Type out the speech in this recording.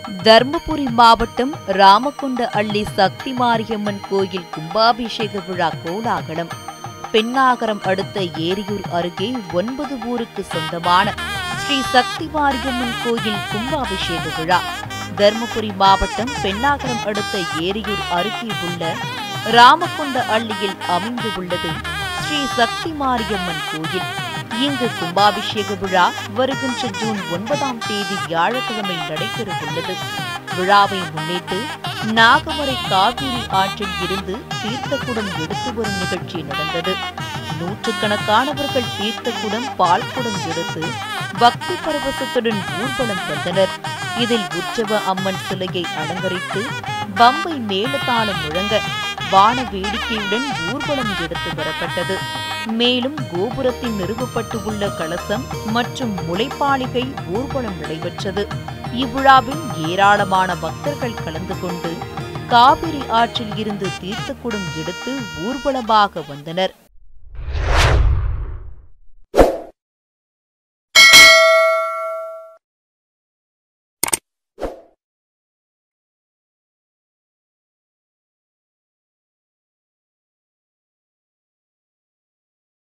தர்மபுரி மாவட்டம் ராமகுண்ட அள்ளி சக்தி மாரியம்மன் கோயில் கும்பாபிஷேக விழா கோலாகலம் பெண்ணாகரம் அடுத்த ஏரியூர் அருகே ஒன்பது ஊருக்கு சொந்தமான ஸ்ரீ சக்தி மாரியம்மன் கோயில் கும்பாபிஷேக விழா தர்மபுரி மாவட்டம் பெண்ணாகரம் அடுத்த ஏரியூர் அருகே உள்ள ராமகுண்ட அள்ளியில் அமைந்து உள்ளது ஸ்ரீ சக்தி மாரியம்மன் கோயில் இங்கு கும்பாபிஷேக விழா வருகின்ற ஜூன் ஒன்பதாம் தேதி வியாழக்கிழமை நடைபெறவுள்ளது விழாவை முன்னிட்டு நாகமரை காவிரி ஆற்றில் இருந்து தீர்த்தக்குடம் எடுத்து வரும் நிகழ்ச்சி நடந்தது நூற்றுக்கணக்கானவர்கள் தீர்த்தக்குடம் பால்குடம் எடுத்து பக்தி பரவசத்துடன் ஊர்வலம் வந்தனர் இதில் உற்சவ அம்மன் சிலையை அலங்கரித்து பம்பை மேலதாளம் முழங்க வான வேடிக்கையுடன் ஊர்வலம் எடுத்து வரப்பட்டது மேலும் கோபுரத்தில் நிறுவப்பட்டு உள்ள கலசம் மற்றும் முளைப்பாளிகை ஊர்வலம் நடைபெற்றது இவ்விழாவில் ஏராளமான பக்தர்கள் கலந்து கொண்டு காவிரி ஆற்றில் இருந்து தீர்த்தக்குடம் எடுத்து ஊர்வலமாக வந்தனர்